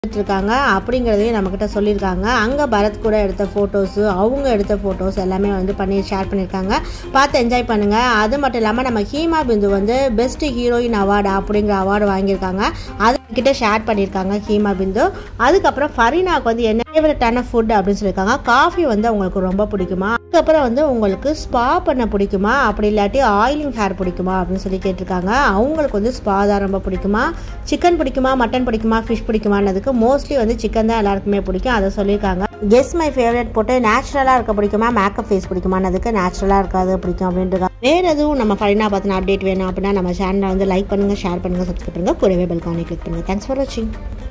இருக்காங்க அப்படிங்கிறதையும் நம்மக்கிட்ட சொல்லியிருக்காங்க அங்கே பரத் கூட எடுத்த ஃபோட்டோஸு அவங்க எடுத்த ஃபோட்டோஸ் எல்லாமே வந்து பண்ணி ஷேர் பண்ணியிருக்காங்க பார்த்து என்ஜாய் பண்ணுங்கள் அது மட்டும் இல்லாமல் நம்ம ஹீமா பிந்து வந்து பெஸ்ட் ஹீரோயின் அவார்டு அப்படிங்கிற அவார்டு வாங்கியிருக்காங்க அது கிட்ட ஷேர் பண்ணியிருக்காங்க ஹீமா பிந்து அதுக்கப்புறம் ஃபரீனாக்கு வந்து என்ன ஃபேவரட்டான ஃபுட் அப்படின்னு சொல்லியிருக்காங்க காஃபி வந்து அவங்களுக்கு ரொம்ப பிடிக்குமா அதுக்கப்புறம் வந்து உங்களுக்கு ஸ்பா பண்ண பிடிக்குமா அப்படி இல்லாட்டி ஆயிலிங் ஹேர் பிடிக்குமா அப்படின்னு சொல்லி கேட்டிருக்காங்க அவங்களுக்கு வந்து ஸ்பா தான் ரொம்ப பிடிக்குமா சிக்கன் பிடிக்குமா மட்டன் பிடிக்குமா ஃபிஷ் பிடிக்குமானதுக்கு மோஸ்ட்லி வந்து சிக்கன் தான் எல்லாருக்குமே பிடிக்கும் அதை சொல்லியிருக்காங்க கெஸ் மை ஃபேவரட் போட்டு நேச்சுரலாக இருக்க பிடிக்குமா மேக்கப் ஃபேஸ் பிடிக்குமானதுக்கு நேச்சுரலாக இருக்காது பிடிக்கும் அப்படின்ட்டு வேறு எதுவும் நம்ம ஃபைனா பார்த்தினா அப்டேட் வேணும் அப்படின்னா நம்ம சேனலை வந்து லைக் பண்ணுங்கள் ஷேர் பண்ணுங்கள் சப்ஸ்கிரைப் பண்ணுங்கள் கூடவே பெல்கானே கிளிக் பண்ணுங்கள் தேங்க்ஸ் ஃபார் வாட்சிங்